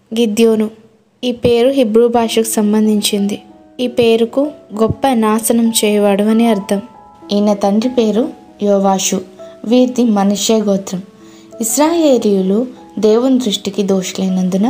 గిద్యోను ఈ పేరు హిబ్రూ భాషకు సంబంధించింది ఈ పేరుకు గొప్ప నాశనం చేయవాడు అని అర్థం ఈయన తండ్రి పేరు యోవాషు వీరిది మనుష్య గోత్రం ఇస్రాయేలీయులు దేవుని దృష్టికి దోషులైనందున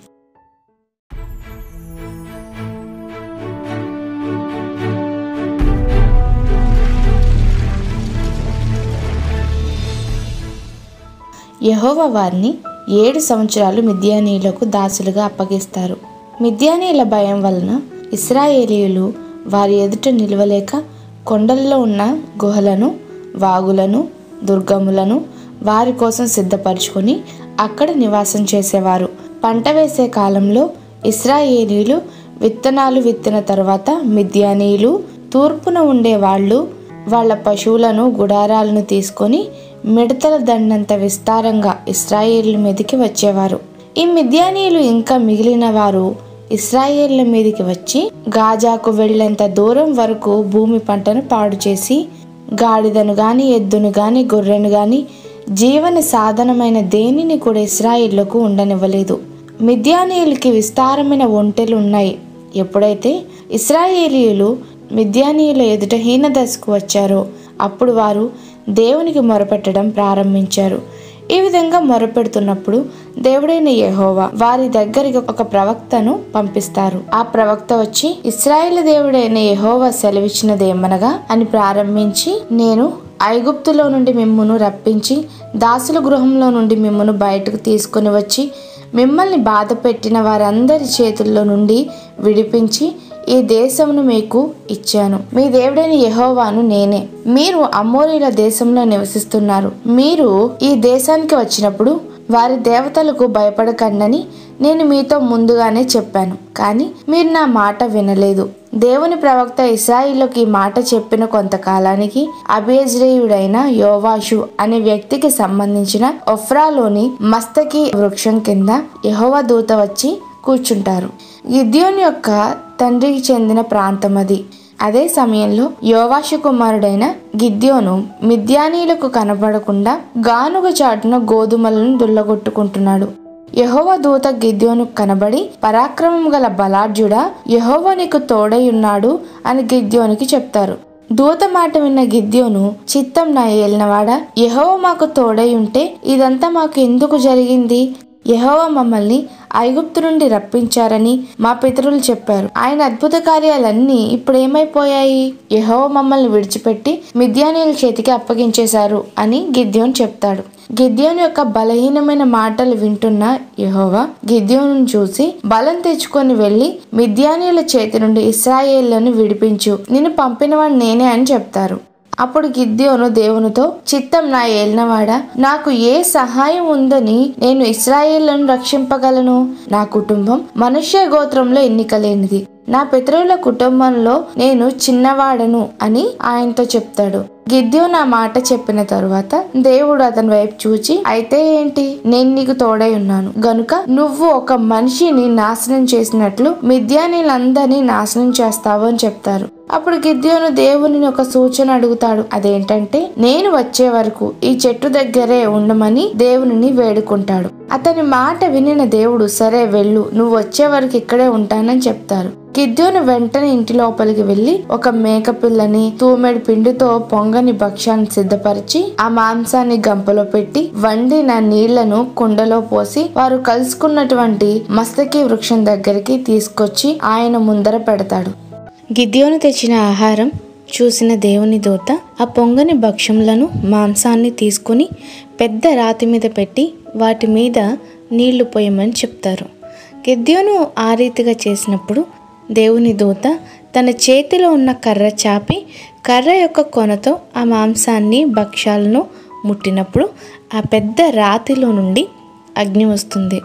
యెహోవా వారిని ఏడు సంవత్సరాలు మిద్యానీయులకు దాసులుగా అప్పగిస్తారు మిద్యానీయుల భయం వలన ఇస్రాయేలీయులు వారి ఎదుట నిలవలేక కొండల్లో ఉన్న గుహలను వాగులను దుర్గములను వారి కోసం సిద్ధపరచుకొని అక్కడ నివాసం చేసేవారు పంట వేసే కాలంలో ఇస్రాయేలీయులు విత్తనాలు విత్తిన తర్వాత మిద్యానీయులు తూర్పున ఉండే వాళ్ళు వాళ్ళ పశువులను గుడారాలను తీసుకొని మిడతల దండంత విస్తారంగా ఇస్రాయేళ్ల మీదకి వచ్చేవారు ఈ మిద్యానీయులు ఇంకా మిగిలిన వారు ఇస్రాయేళ్ల మీదకి వచ్చి గాజాకు వెళ్ళేంత దూరం వరకు భూమి పంటను పాడు చేసి గాడిదను గాని ఎద్దును గాని గొర్రెను గాని జీవన సాధనమైన దేనిని కూడా ఇస్రాయిళ్లకు ఉండనివ్వలేదు మిద్యానీయులకి విస్తారమైన ఒంటెలు ఉన్నాయి ఎప్పుడైతే ఇస్రాయేలీయులు మిద్యానీయుల ఎదుట హీనదశకు వచ్చారో అప్పుడు వారు దేవునికి మొరపెట్టడం ప్రారంభించారు ఈ విధంగా మొరపెడుతున్నప్పుడు దేవుడైన యెహోవా వారి దగ్గరికి ఒక ప్రవక్తను పంపిస్తారు ఆ ప్రవక్త వచ్చి ఇస్రాయేల్ దేవుడైన యెహోవా సెలవిచ్చినదేమనగా అని ప్రారంభించి నేను ఐగుప్తులో నుండి మిమ్మును రప్పించి దాసుల గృహంలో నుండి మిమ్మును బయటకు తీసుకొని వచ్చి మిమ్మల్ని బాధ పెట్టిన వారందరి చేతుల్లో నుండి విడిపించి ఈ దేశమును మీకు ఇచ్చాను మీ దేవుడైన యెహోవాను నేనే మీరు అమోరీల దేశంలో నివసిస్తున్నారు మీరు ఈ దేశానికి వచ్చినప్పుడు వారి దేవతలకు భయపడకండని నేను మీతో ముందుగానే చెప్పాను కానీ మీరు నా మాట వినలేదు దేవుని ప్రవక్త ఇస్రాయిల్లోకి ఈ మాట చెప్పిన కొంతకాలానికి అభియజ్రేయుడైన యోవాషు అనే వ్యక్తికి సంబంధించిన ఒఫ్రాలోని మస్తకి వృక్షం కింద యహోవ దూత వచ్చి కూర్చుంటారు గిద్యోన్ యొక్క తండ్రికి చెందిన ప్రాంతం అది అదే సమయంలో యోవాషు కుమారుడైన గిద్యోను మిద్యానీయులకు కనబడకుండా గానుగ చాటున గోధుమలను దుల్లగొట్టుకుంటున్నాడు యహోవ దూత గిద్యోను కనబడి పరాక్రమం గల బలాఢ్యుడా యహోవ నీకు తోడై ఉన్నాడు అని గిద్యోనికి చెప్తారు దూత మాట విన్న గిద్యోను చిత్తం నా ఏలినవాడా యహోవ మాకు తోడై ఉంటే ఇదంతా మాకు ఎందుకు జరిగింది యహోవ మమ్మల్ని ఐగుప్తు నుండి రప్పించారని మా పితరులు చెప్పారు ఆయన అద్భుత కార్యాలన్నీ ఇప్పుడు ఏమైపోయాయి యహోవ మమ్మల్ని విడిచిపెట్టి మిద్యానీయుల చేతికి అప్పగించేశారు అని గిద్యోన్ చెప్తాడు గిద్యోన్ యొక్క బలహీనమైన మాటలు వింటున్న యహోవా గిద్యోను చూసి బలం తెచ్చుకొని వెళ్లి మిద్యానీయుల చేతి నుండి ఇస్రాయేళ్లను విడిపించు నిన్ను పంపినవాడు నేనే అని చెప్తారు అప్పుడు గిద్యోను దేవునితో చిత్తం నా ఏలినవాడా నాకు ఏ సహాయం ఉందని నేను ఇస్రాయేళ్లను రక్షింపగలను నా కుటుంబం మనుష్య గోత్రంలో ఎన్నికలేనిది నా పితరుల కుటుంబంలో నేను చిన్నవాడను అని ఆయనతో చెప్తాడు గిద్యో నా మాట చెప్పిన తరువాత దేవుడు అతని వైపు చూచి అయితే ఏంటి నేను నీకు తోడై ఉన్నాను గనుక నువ్వు ఒక మనిషిని నాశనం చేసినట్లు మిద్యానీలందరినీ నాశనం చేస్తావు అని చెప్తారు అప్పుడు గిద్యోను దేవుని ఒక సూచన అడుగుతాడు అదేంటంటే నేను వచ్చే వరకు ఈ చెట్టు దగ్గరే ఉండమని దేవుని వేడుకుంటాడు అతని మాట వినిన దేవుడు సరే వెళ్ళు నువ్వు వచ్చే వరకు ఇక్కడే ఉంటానని చెప్తారు గిద్యోను వెంటనే ఇంటి లోపలికి వెళ్లి ఒక మేక పిల్లని తూమెడు పిండితో పొంగని భక్ష్యాన్ని సిద్ధపరిచి ఆ మాంసాన్ని గంపలో పెట్టి వండిన నీళ్లను కుండలో పోసి వారు కలుసుకున్నటువంటి మస్తకి వృక్షం దగ్గరికి తీసుకొచ్చి ఆయన ముందర పెడతాడు గిద్యోను తెచ్చిన ఆహారం చూసిన దేవుని దూత ఆ పొంగని భక్ష్యములను మాంసాన్ని తీసుకుని పెద్ద రాతి మీద పెట్టి వాటి మీద నీళ్లు పోయమని చెప్తారు గిద్యోను ఆ రీతిగా చేసినప్పుడు దేవుని దూత తన చేతిలో ఉన్న కర్ర చాపి కర్ర యొక్క కొనతో ఆ మాంసాన్ని భక్ష్యాలను ముట్టినప్పుడు ఆ పెద్ద రాతిలో నుండి అగ్ని వస్తుంది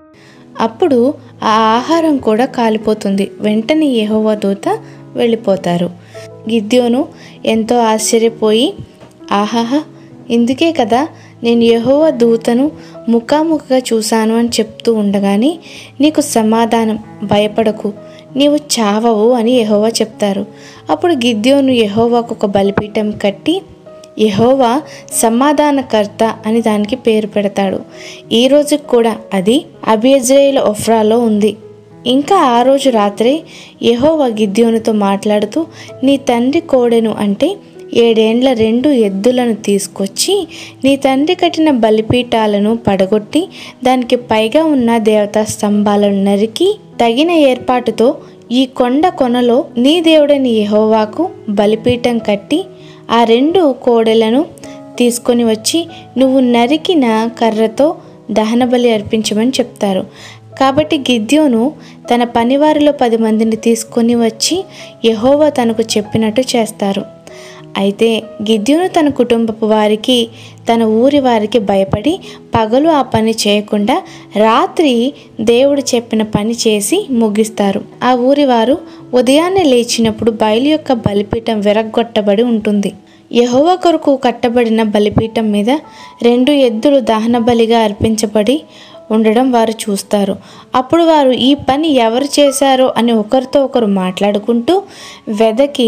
అప్పుడు ఆ ఆహారం కూడా కాలిపోతుంది వెంటనే యెహోవా దూత వెళ్ళిపోతారు గిద్యోను ఎంతో ఆశ్చర్యపోయి ఆహాహా ఇందుకే కదా నేను యెహోవా దూతను ముఖాముఖిగా చూశాను అని చెప్తూ ఉండగానే నీకు సమాధానం భయపడకు నీవు చావవు అని యెహోవా చెప్తారు అప్పుడు గిద్యోను యెహోవాకు ఒక బలిపీఠం కట్టి యెహోవా సమాధానకర్త అని దానికి పేరు పెడతాడు ఈ రోజుకి కూడా అది అబియజ్రేయుల ఒఫ్రాలో ఉంది ఇంకా ఆ రోజు రాత్రి యెహోవా గిద్యోనుతో మాట్లాడుతూ నీ తండ్రి కోడెను అంటే ఏడేండ్ల రెండు ఎద్దులను తీసుకొచ్చి నీ తండ్రి కట్టిన బలిపీఠాలను పడగొట్టి దానికి పైగా ఉన్న దేవతా స్తంభాలను నరికి తగిన ఏర్పాటుతో ఈ కొండ కొనలో నీ దేవుడని యెహోవాకు బలిపీఠం కట్టి ఆ రెండు కోడెలను తీసుకొని వచ్చి నువ్వు నరికిన కర్రతో దహన బలి అర్పించమని చెప్తారు కాబట్టి గిద్యోను తన పనివారిలో పది మందిని తీసుకొని వచ్చి యెహోవా తనకు చెప్పినట్టు చేస్తారు అయితే గిద్యోను తన కుటుంబపు వారికి తన ఊరి వారికి భయపడి పగలు ఆ పని చేయకుండా రాత్రి దేవుడు చెప్పిన పని చేసి ముగిస్తారు ఆ ఊరి వారు ఉదయాన్నే లేచినప్పుడు బయలు యొక్క బలిపీఠం విరగ్గొట్టబడి ఉంటుంది యెహోవా కొరకు కట్టబడిన బలిపీఠం మీద రెండు ఎద్దులు దహన బలిగా అర్పించబడి ఉండడం వారు చూస్తారు అప్పుడు వారు ఈ పని ఎవరు చేశారో అని ఒకరితో ఒకరు మాట్లాడుకుంటూ వెదకి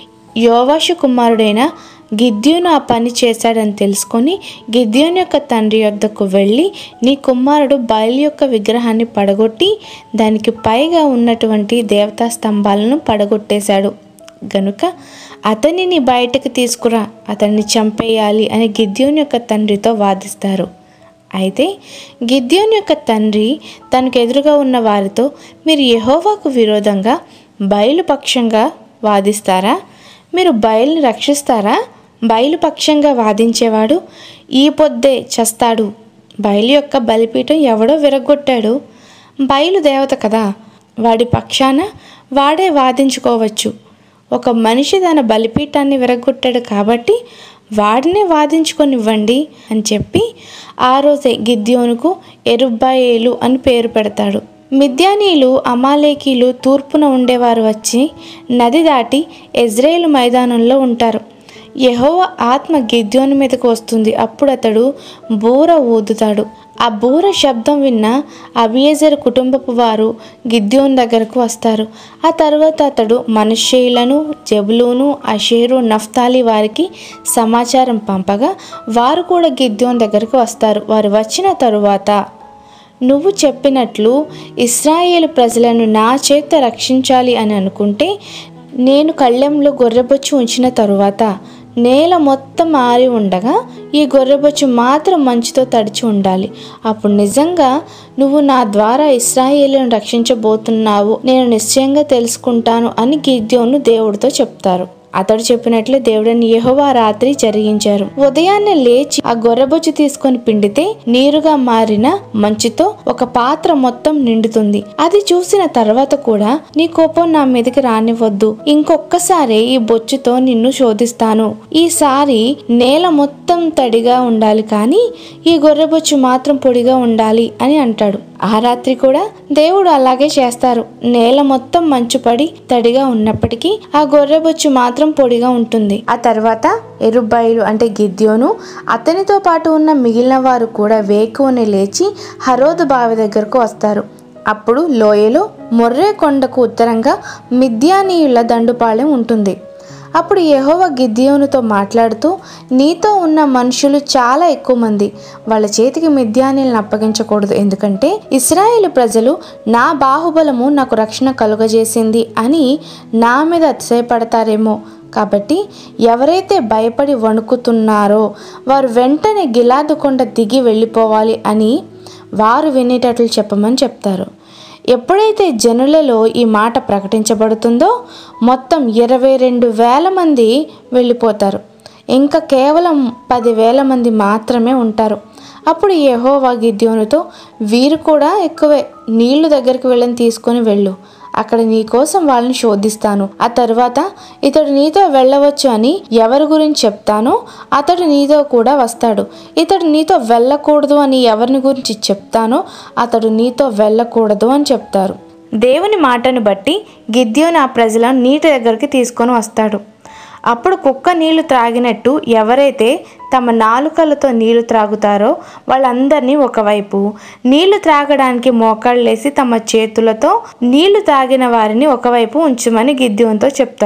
యోవాషు కుమారుడైన గిద్యోను ఆ పని చేశాడని తెలుసుకొని గిద్యోను యొక్క తండ్రి యొద్దకు వెళ్ళి నీ కుమారుడు బయలు యొక్క విగ్రహాన్ని పడగొట్టి దానికి పైగా ఉన్నటువంటి దేవతా స్తంభాలను పడగొట్టేశాడు గనుక అతనిని బయటకు తీసుకురా అతన్ని చంపేయాలి అని గిద్యోని యొక్క తండ్రితో వాదిస్తారు అయితే గిద్యోని యొక్క తండ్రి తనకు ఎదురుగా ఉన్న వారితో మీరు యెహోవాకు విరోధంగా బయలుపక్షంగా వాదిస్తారా మీరు బయలుని రక్షిస్తారా బయలుపక్షంగా వాదించేవాడు ఈ పొద్దే చస్తాడు బయలు యొక్క బలిపీఠం ఎవడో విరగొట్టాడు బయలు దేవత కదా వాడి పక్షాన వాడే వాదించుకోవచ్చు ఒక మనిషి తన బలిపీఠాన్ని విరగొట్టాడు కాబట్టి వాడినే వాదించుకొనివ్వండి అని చెప్పి ఆ రోజే గిద్యోనుకు ఎరుబ్బాయేలు అని పేరు పెడతాడు మిద్యానీలు అమాలేకీలు తూర్పున ఉండేవారు వచ్చి నది దాటి ఎజ్రేలు మైదానంలో ఉంటారు యెహోవా ఆత్మ గిద్యోని మీదకు వస్తుంది అప్పుడు అతడు బూర ఊదుతాడు ఆ బూర శబ్దం విన్న అబియేజర్ కుటుంబపు వారు గిద్యోన్ దగ్గరకు వస్తారు ఆ తర్వాత అతడు మనుష్యులను జబులును అషేరు నఫ్తాలి వారికి సమాచారం పంపగా వారు కూడా గిద్యోన్ దగ్గరకు వస్తారు వారు వచ్చిన తరువాత నువ్వు చెప్పినట్లు ఇస్రాయేలు ప్రజలను నా చేత రక్షించాలి అని అనుకుంటే నేను కళ్ళెంలో గొర్రెబొచ్చు ఉంచిన తరువాత నేల మొత్తం ఆరి ఉండగా ఈ గొర్రెబొచ్చు మాత్రం మంచుతో తడిచి ఉండాలి అప్పుడు నిజంగా నువ్వు నా ద్వారా ఇస్రాయేలును రక్షించబోతున్నావు నేను నిశ్చయంగా తెలుసుకుంటాను అని గిద్యోను దేవుడితో చెప్తారు అతడు చెప్పినట్లే దేవుడని యెహోవా రాత్రి జరిగించారు ఉదయాన్నే లేచి ఆ గొర్రెబొచ్చు తీసుకొని పిండితే నీరుగా మారిన మంచుతో ఒక పాత్ర మొత్తం నిండుతుంది అది చూసిన తర్వాత కూడా నీ కోపం నా మీదకి రానివ్వద్దు ఇంకొక్కసారి ఈ బొచ్చుతో నిన్ను శోధిస్తాను ఈసారి నేల మొత్తం తడిగా ఉండాలి కానీ ఈ గొర్రెబొచ్చు మాత్రం పొడిగా ఉండాలి అని అంటాడు ఆ రాత్రి కూడా దేవుడు అలాగే చేస్తారు నేల మొత్తం మంచు పడి తడిగా ఉన్నప్పటికీ ఆ గొర్రెబొచ్చు మాత్రం పొడిగా ఉంటుంది ఆ తర్వాత ఎరుబ్బాయిలు అంటే గిద్యోను అతనితో పాటు ఉన్న మిగిలిన వారు కూడా వేకువని లేచి హరోదు బావి దగ్గరకు వస్తారు అప్పుడు లోయలో మొర్రే కొండకు ఉత్తరంగా మిద్యానీయుల దండుపాళెం ఉంటుంది అప్పుడు యెహోవా గిద్యోనుతో మాట్లాడుతూ నీతో ఉన్న మనుషులు చాలా ఎక్కువ మంది వాళ్ళ చేతికి మిద్యానీలను అప్పగించకూడదు ఎందుకంటే ఇస్రాయేల్ ప్రజలు నా బాహుబలము నాకు రక్షణ కలుగజేసింది అని నా మీద అతిశయపడతారేమో కాబట్టి ఎవరైతే భయపడి వణుకుతున్నారో వారు వెంటనే గిలాదు కొండ దిగి వెళ్ళిపోవాలి అని వారు వినేటట్లు చెప్పమని చెప్తారు ఎప్పుడైతే జనులలో ఈ మాట ప్రకటించబడుతుందో మొత్తం ఇరవై రెండు వేల మంది వెళ్ళిపోతారు ఇంకా కేవలం పదివేల మంది మాత్రమే ఉంటారు అప్పుడు యెహోవా గిద్యోనుతో వీరు కూడా ఎక్కువే నీళ్లు దగ్గరికి వెళ్ళని తీసుకొని వెళ్ళు అక్కడ నీ కోసం వాళ్ళని శోధిస్తాను ఆ తర్వాత ఇతడు నీతో వెళ్ళవచ్చు అని ఎవరి గురించి చెప్తానో అతడు నీతో కూడా వస్తాడు ఇతడు నీతో వెళ్ళకూడదు అని ఎవరిని గురించి చెప్తానో అతడు నీతో వెళ్ళకూడదు అని చెప్తారు దేవుని మాటను బట్టి గిద్యోని ఆ ప్రజలను నీటి దగ్గరికి తీసుకొని వస్తాడు అప్పుడు కుక్క నీళ్లు త్రాగినట్టు ఎవరైతే తమ నాలుకలతో నీళ్లు త్రాగుతారో వాళ్ళందరినీ ఒకవైపు నీళ్లు త్రాగడానికి మోకాళ్ళేసి తమ చేతులతో నీళ్లు త్రాగిన వారిని ఒకవైపు ఉంచుమని గిద్యోన్తో చెప్తారు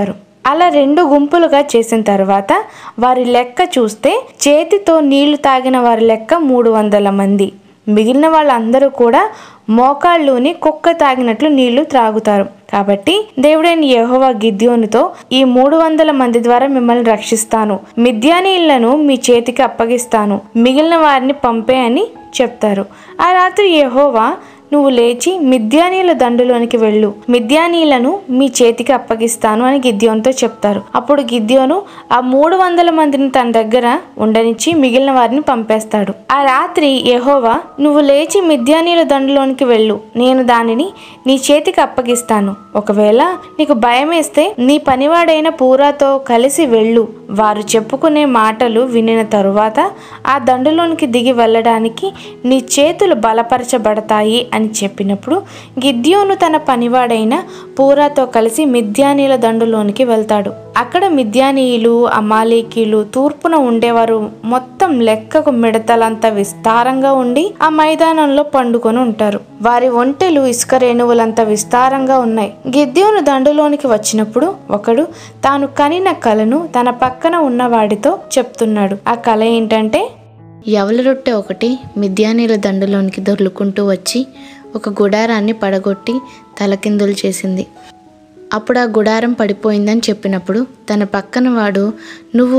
అలా రెండు గుంపులుగా చేసిన తర్వాత వారి లెక్క చూస్తే చేతితో నీళ్లు తాగిన వారి లెక్క మూడు వందల మంది మిగిలిన వాళ్ళందరూ కూడా మోకాళ్ళుని కుక్క తాగినట్లు నీళ్లు త్రాగుతారు కాబట్టి దేవుడైన యెహోవా గిద్యోనుతో ఈ మూడు వందల మంది ద్వారా మిమ్మల్ని రక్షిస్తాను మిద్యానీళ్లను మీ చేతికి అప్పగిస్తాను మిగిలిన వారిని పంపే అని చెప్తారు ఆ రాత్రి యెహోవా నువ్వు లేచి మిద్యానీల దండులోనికి వెళ్ళు మిద్యానీలను మీ చేతికి అప్పగిస్తాను అని గిద్యోనుతో చెప్తారు అప్పుడు గిద్యోను ఆ మూడు వందల మందిని తన దగ్గర ఉండనిచ్చి మిగిలిన వారిని పంపేస్తాడు ఆ రాత్రి యెహోవా నువ్వు లేచి మిద్యానీల దండులోనికి వెళ్ళు నేను దానిని నీ చేతికి అప్పగిస్తాను ఒకవేళ నీకు భయం వేస్తే నీ పనివాడైన పూరాతో కలిసి వెళ్ళు వారు చెప్పుకునే మాటలు వినిన తరువాత ఆ దండులోనికి దిగి వెళ్ళడానికి నీ చేతులు బలపరచబడతాయి అని చెప్పినప్పుడు గిద్యోను తన పనివాడైన పూరాతో కలిసి మిద్యానీల దండులోనికి వెళ్తాడు అక్కడ మిద్యానీయులు అమాలేకీలు తూర్పున ఉండేవారు మొత్తం లెక్కకు మిడతలంత విస్తారంగా ఉండి ఆ మైదానంలో పండుకొని ఉంటారు వారి ఒంటెలు ఇసుక రేణువులంత విస్తారంగా ఉన్నాయి గిద్యోను దండులోనికి వచ్చినప్పుడు ఒకడు తాను కనిన కలను తన పక్కన ఉన్న వాడితో చెప్తున్నాడు ఆ కళ ఏంటంటే యవల రొట్టె ఒకటి మిద్యానీల దండులోనికి దొర్లుకుంటూ వచ్చి ఒక గుడారాన్ని పడగొట్టి తలకిందులు చేసింది అప్పుడు ఆ గుడారం పడిపోయిందని చెప్పినప్పుడు తన పక్కన వాడు నువ్వు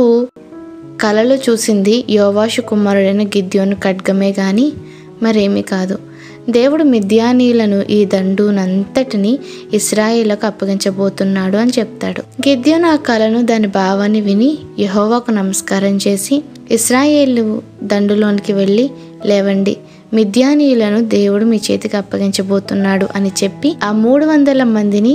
కలలో చూసింది యోవాషు కుమారుడైన గిద్యోను ఖడ్గమే గాని మరేమీ కాదు దేవుడు మిద్యానీలను ఈ దండునంతటిని ఇస్రాయేలకు అప్పగించబోతున్నాడు అని చెప్తాడు గిద్యోను ఆ కలను దాని భావాన్ని విని యహోవాకు నమస్కారం చేసి ఇస్రాయేలు దండులోనికి వెళ్ళి లేవండి మిద్యానీయులను దేవుడు మీ చేతికి అప్పగించబోతున్నాడు అని చెప్పి ఆ మూడు వందల మందిని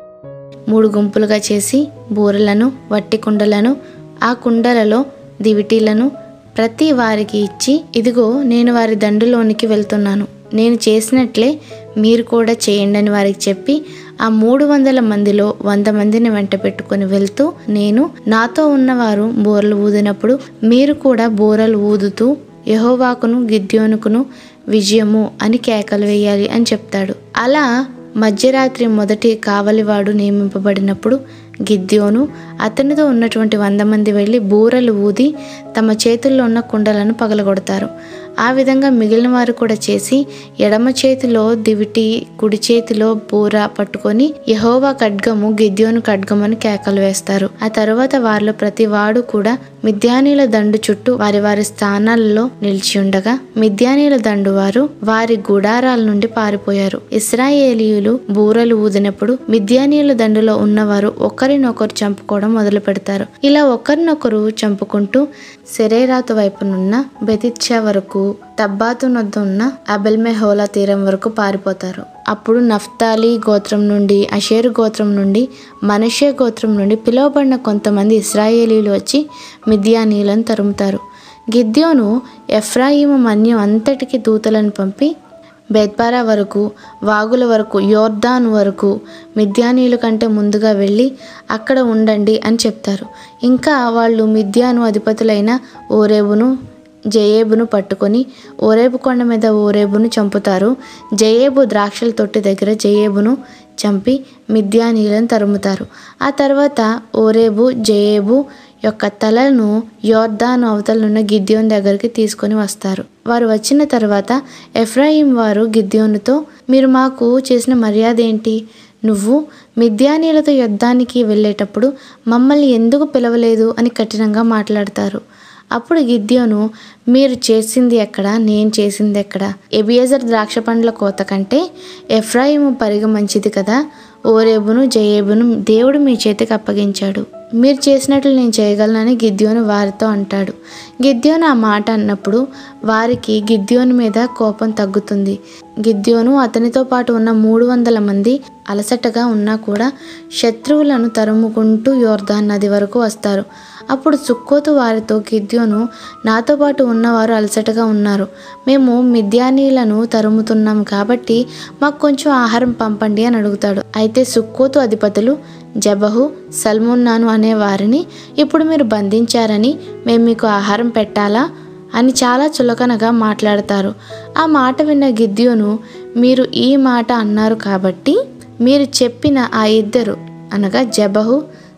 మూడు గుంపులుగా చేసి బూరలను వట్టి కుండలను ఆ కుండలలో దివిటీలను ప్రతి వారికి ఇచ్చి ఇదిగో నేను వారి దండులోనికి వెళ్తున్నాను నేను చేసినట్లే మీరు కూడా చేయండి అని వారికి చెప్పి ఆ మూడు వందల మందిలో వంద మందిని వెంట పెట్టుకొని వెళ్తూ నేను నాతో ఉన్నవారు బోరలు ఊదినప్పుడు మీరు కూడా బోరలు ఊదుతూ యహోవాకును గిద్యోనుకును విజయము అని కేకలు వేయాలి అని చెప్తాడు అలా మధ్యరాత్రి మొదటి కావలివాడు నియమింపబడినప్పుడు గిద్యోను అతనితో ఉన్నటువంటి వంద మంది వెళ్ళి బూరలు ఊది తమ చేతుల్లో ఉన్న కుండలను పగలగొడతారు ఆ విధంగా మిగిలిన వారు కూడా చేసి ఎడమ చేతిలో దివిటి కుడి చేతిలో బూర పట్టుకొని యహోవా ఖడ్గము గిద్యోను ఖడ్గము అని కేకలు వేస్తారు ఆ తరువాత వారిలో ప్రతి వాడు కూడా మిద్యానీల దండు చుట్టూ వారి వారి స్థానాలలో నిలిచి ఉండగా మిద్యానీల దండు వారు వారి గుడారాల నుండి పారిపోయారు ఇస్రాయేలీయులు బూరలు ఊదినప్పుడు మిద్యానీయుల దండులో ఉన్నవారు ఒకరినొకరు చంపుకోవడం మొదలు పెడతారు ఇలా ఒకరినొకరు చంపుకుంటూ సెరేరాతు వైపునున్న బెతిచ్చా వరకు తబ్బాతు నొద్ద ఉన్న అబెల్మెహోలా తీరం వరకు పారిపోతారు అప్పుడు నఫ్తాలి గోత్రం నుండి అషేరు గోత్రం నుండి మనషే గోత్రం నుండి పిలువబడిన కొంతమంది ఇస్రాయేలీలు వచ్చి మిద్యానీలను తరుముతారు గిద్యోను ఎఫ్రాయిము మన్యం అంతటికి దూతలను పంపి బెత్బారా వరకు వాగుల వరకు యోర్దాన్ వరకు మిద్యానీయుల కంటే ముందుగా వెళ్ళి అక్కడ ఉండండి అని చెప్తారు ఇంకా వాళ్ళు మిద్యాను అధిపతులైన ఓరేబును జయేబును పట్టుకొని ఓరేబు కొండ మీద ఓరేబును చంపుతారు జయేబు ద్రాక్షల తొట్టి దగ్గర జయేబును చంపి మిద్యానీయులను తరుముతారు ఆ తర్వాత ఓరేబు జయేబు యొక్క తలను యోర్దాను అవతలనున్న గిద్యోన్ దగ్గరికి తీసుకొని వస్తారు వారు వచ్చిన తర్వాత ఎఫ్రాయిం వారు గిద్యోనుతో మీరు మాకు చేసిన మర్యాద ఏంటి నువ్వు మిద్యానీయులతో యుద్ధానికి వెళ్ళేటప్పుడు మమ్మల్ని ఎందుకు పిలవలేదు అని కఠినంగా మాట్లాడతారు అప్పుడు గిద్యోను మీరు చేసింది ఎక్కడ నేను చేసింది ఎక్కడ ఎబియజర్ ద్రాక్ష పండ్ల కోత కంటే ఎఫ్రాయిము పరిగ మంచిది కదా ఓరేబును జయేబును దేవుడు మీ చేతికి అప్పగించాడు మీరు చేసినట్లు నేను చేయగలనని గిద్యోను వారితో అంటాడు గిద్యోను ఆ మాట అన్నప్పుడు వారికి గిద్యోను మీద కోపం తగ్గుతుంది గిద్యోను అతనితో పాటు ఉన్న మూడు వందల మంది అలసటగా ఉన్నా కూడా శత్రువులను తరుముకుంటూ యోర్దాన్ నది వరకు వస్తారు అప్పుడు సుక్కోతు వారితో గిద్యోను నాతో పాటు ఉన్నవారు అలసటగా ఉన్నారు మేము మిద్యానీలను తరుముతున్నాం కాబట్టి మాకు కొంచెం ఆహారం పంపండి అని అడుగుతాడు అయితే సుక్కోతు అధిపతులు జబహు సల్మున్నాను అనే వారిని ఇప్పుడు మీరు బంధించారని మేము మీకు ఆహారం పెట్టాలా అని చాలా చులకనగా మాట్లాడతారు ఆ మాట విన్న గిద్యోను మీరు ఈ మాట అన్నారు కాబట్టి మీరు చెప్పిన ఆ ఇద్దరు అనగా జబహు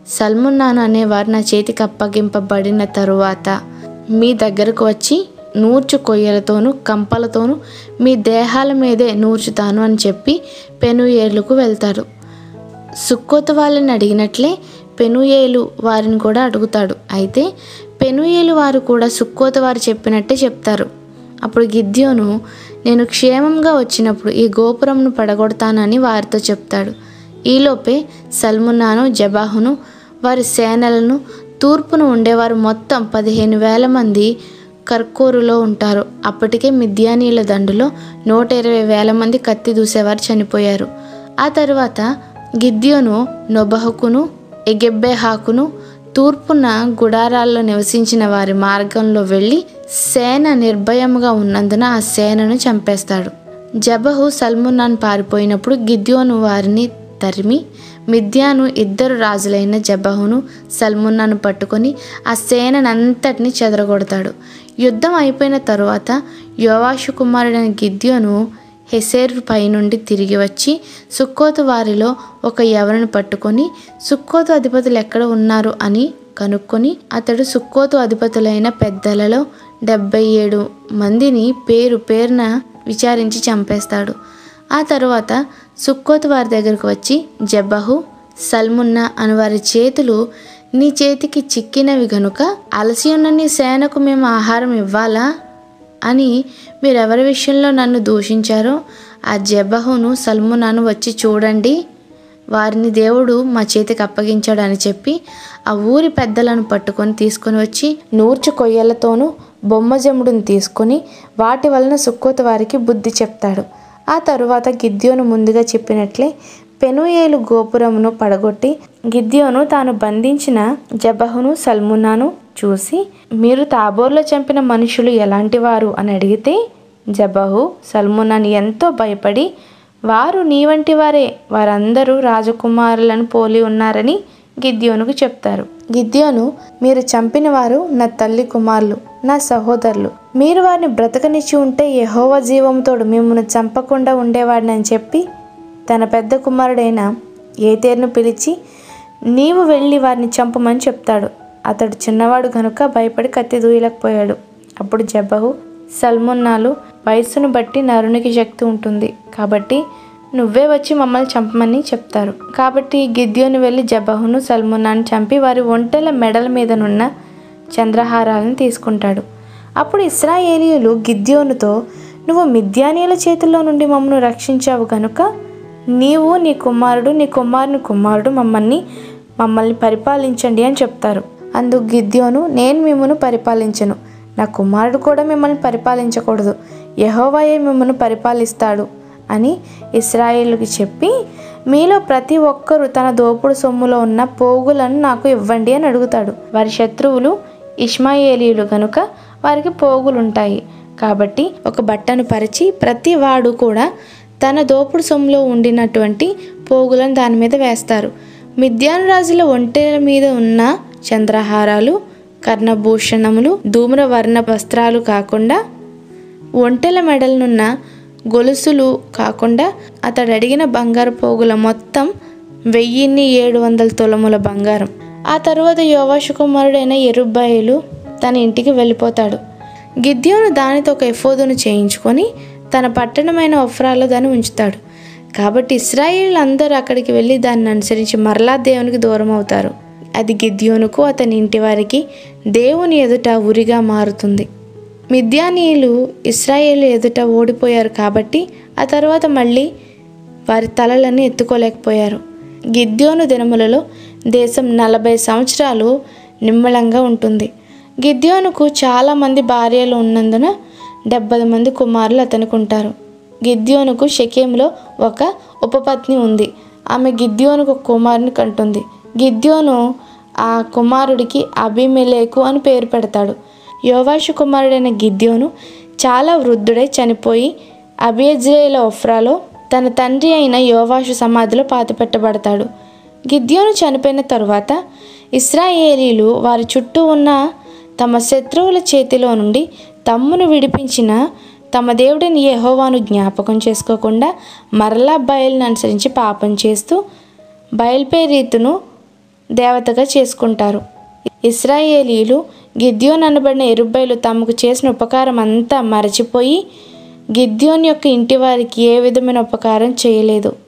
సల్మున్నాను అనేవారు నా చేతికి అప్పగింపబడిన తరువాత మీ దగ్గరకు వచ్చి నూర్చు కొయ్యలతోనూ కంపలతోనూ మీ దేహాల మీదే నూర్చుతాను అని చెప్పి పెనుయేలుకు వెళ్తారు సుక్కోతు వాళ్ళని అడిగినట్లే పెనుయేలు వారిని కూడా అడుగుతాడు అయితే పెనుయేలు వారు కూడా సుక్కోతు వారు చెప్పినట్టే చెప్తారు అప్పుడు గిద్యోను నేను క్షేమంగా వచ్చినప్పుడు ఈ గోపురంను పడగొడతానని వారితో చెప్తాడు ఈలోపే సల్మున్నాను జబాహును వారి సేనలను తూర్పున ఉండేవారు మొత్తం పదిహేను వేల మంది కర్కూరులో ఉంటారు అప్పటికే మిద్యానీల దండులో నూట ఇరవై వేల మంది కత్తి దూసేవారు చనిపోయారు ఆ తర్వాత గిద్యోను నొబహకును ఎగెబ్బెహాకును తూర్పున గుడారాల్లో నివసించిన వారి మార్గంలో వెళ్ళి సేన నిర్భయంగా ఉన్నందున ఆ సేనను చంపేస్తాడు జబహు సల్మున్నాన్ పారిపోయినప్పుడు గిద్యోను వారిని తరిమి మిద్యాను ఇద్దరు రాజులైన జబహును సల్మున్నాను పట్టుకొని ఆ సేనంతటిని చెదరగొడతాడు యుద్ధం అయిపోయిన తరువాత యోవాషు కుమారుడైన గిద్యోను హెసేర్ పైనుండి తిరిగి వచ్చి సుక్కోతు వారిలో ఒక ఎవరిని పట్టుకొని సుక్కోతు అధిపతులు ఎక్కడ ఉన్నారు అని కనుక్కొని అతడు సుక్కోతు అధిపతులైన పెద్దలలో డెబ్బై ఏడు మందిని పేరు పేరున విచారించి చంపేస్తాడు ఆ తరువాత సుక్కోతు వారి దగ్గరకు వచ్చి జబ్బహు సల్మున్నా అని వారి చేతులు నీ చేతికి చిక్కినవి గనుక అలసి ఉన్న నీ సేనకు మేము ఆహారం ఇవ్వాలా అని మీరెవరి విషయంలో నన్ను దూషించారో ఆ జబహును సల్మునాను వచ్చి చూడండి వారిని దేవుడు మా చేతికి అప్పగించాడు అని చెప్పి ఆ ఊరి పెద్దలను పట్టుకొని తీసుకొని వచ్చి నూర్చు కొయ్యలతోనూ బొమ్మజముడును తీసుకొని వాటి వలన సుక్కోత వారికి బుద్ధి చెప్తాడు ఆ తరువాత గిద్యోను ముందుగా చెప్పినట్లే పెనుయేలు గోపురమును పడగొట్టి గిద్యోను తాను బంధించిన జబహును సల్మునాను చూసి మీరు తాబోర్లో చంపిన మనుషులు ఎలాంటి వారు అని అడిగితే జబహు సల్మునాన్ ఎంతో భయపడి వారు నీ వంటి వారే వారందరూ రాజకుమారులను పోలి ఉన్నారని గిద్యోనుకు చెప్తారు గిద్యోను మీరు చంపిన వారు నా తల్లి కుమారులు నా సహోదరులు మీరు వారిని బ్రతకనిచ్చి ఉంటే యహోవ జీవంతోడు మిమ్మల్ని చంపకుండా ఉండేవాడిని అని చెప్పి తన పెద్ద కుమారుడైన ఏతేరును పిలిచి నీవు వెళ్ళి వారిని చంపమని చెప్తాడు అతడు చిన్నవాడు కనుక భయపడి కత్తి దూయలేకపోయాడు అప్పుడు జబ్బహు సల్మున్నాలు వయస్సును బట్టి నరునికి శక్తి ఉంటుంది కాబట్టి నువ్వే వచ్చి మమ్మల్ని చంపమని చెప్తారు కాబట్టి గిద్యోని వెళ్ళి జబహును సల్మున్నాను చంపి వారి ఒంటెల మెడల మీదనున్న చంద్రహారాలను తీసుకుంటాడు అప్పుడు ఇస్రాయేలీయులు గిద్యోనుతో నువ్వు మిద్యానీయుల చేతుల్లో నుండి మమ్మను రక్షించావు గనుక నీవు నీ కుమారుడు నీ కుమారుని కుమారుడు మమ్మల్ని మమ్మల్ని పరిపాలించండి అని చెప్తారు అందుకు గిద్యోను నేను మిమ్మల్ని పరిపాలించను నా కుమారుడు కూడా మిమ్మల్ని పరిపాలించకూడదు యహోవాయే మిమ్మల్ని పరిపాలిస్తాడు అని ఇస్రాయేలుకి చెప్పి మీలో ప్రతి ఒక్కరూ తన దోపుడు సొమ్ములో ఉన్న పోగులను నాకు ఇవ్వండి అని అడుగుతాడు వారి శత్రువులు ఇష్మాయేలీయులు కనుక వారికి పోగులుంటాయి కాబట్టి ఒక బట్టను పరిచి ప్రతి వాడు కూడా తన దోపుడు సొమ్ములో ఉండినటువంటి పోగులను దాని మీద వేస్తారు మిద్యాను రాజుల ఒంటెల మీద ఉన్న చంద్రహారాలు కర్ణభూషణములు ధూమ్రవర్ణ వస్త్రాలు కాకుండా ఒంటెల మెడలనున్న గొలుసులు కాకుండా అతడు అడిగిన బంగారు పోగుల మొత్తం వెయ్యిన్ని ఏడు వందల తులముల బంగారం ఆ తరువాత యోవాషు కుమారుడైన ఎరుబ్బాయిలు తన ఇంటికి వెళ్ళిపోతాడు గిద్యోను దానితో ఒక ఎఫోదును చేయించుకొని తన పట్టణమైన ఒఫ్రాలో దాన్ని ఉంచుతాడు కాబట్టి ఇస్రాయేల్ అందరూ అక్కడికి వెళ్ళి దాన్ని అనుసరించి మరలా దేవునికి దూరం అవుతారు అది గిద్యోనుకు అతని ఇంటి వారికి దేవుని ఎదుట ఉరిగా మారుతుంది మిద్యానీయులు ఇస్రాయేల్ ఎదుట ఓడిపోయారు కాబట్టి ఆ తర్వాత మళ్ళీ వారి తలలను ఎత్తుకోలేకపోయారు గిద్యోను దినములలో దేశం నలభై సంవత్సరాలు నిమ్మలంగా ఉంటుంది గిద్యోనుకు చాలామంది భార్యలు ఉన్నందున డెబ్బై మంది కుమారులు అతనికి ఉంటారు గిద్యోనుకు షకేంలో ఒక ఉపపత్ని ఉంది ఆమె గిద్యోనుకు ఒక కుమారుని కంటుంది గిద్యోను ఆ కుమారుడికి అభిమెలేకు అని పేరు పెడతాడు యోవాషు కుమారుడైన గిద్యోను చాలా వృద్ధుడై చనిపోయి అబియజ్రేల ఒఫ్రాలో తన తండ్రి అయిన యోవాషు సమాధిలో పాతిపెట్టబడతాడు గిద్యోను చనిపోయిన తరువాత ఇస్రాయేలీలు వారి చుట్టూ ఉన్న తమ శత్రువుల చేతిలో నుండి తమ్మును విడిపించిన తమ దేవుడిని యెహోవాను జ్ఞాపకం చేసుకోకుండా మరలా బయలును అనుసరించి పాపం చేస్తూ బయల్పేరీతును దేవతగా చేసుకుంటారు ఇస్రాయేలీలు గిద్యోన్ అనబడిన ఎరుబ్బైలు తమకు చేసిన ఉపకారం అంతా మరచిపోయి గిద్యోన్ యొక్క ఇంటి వారికి ఏ విధమైన ఉపకారం చేయలేదు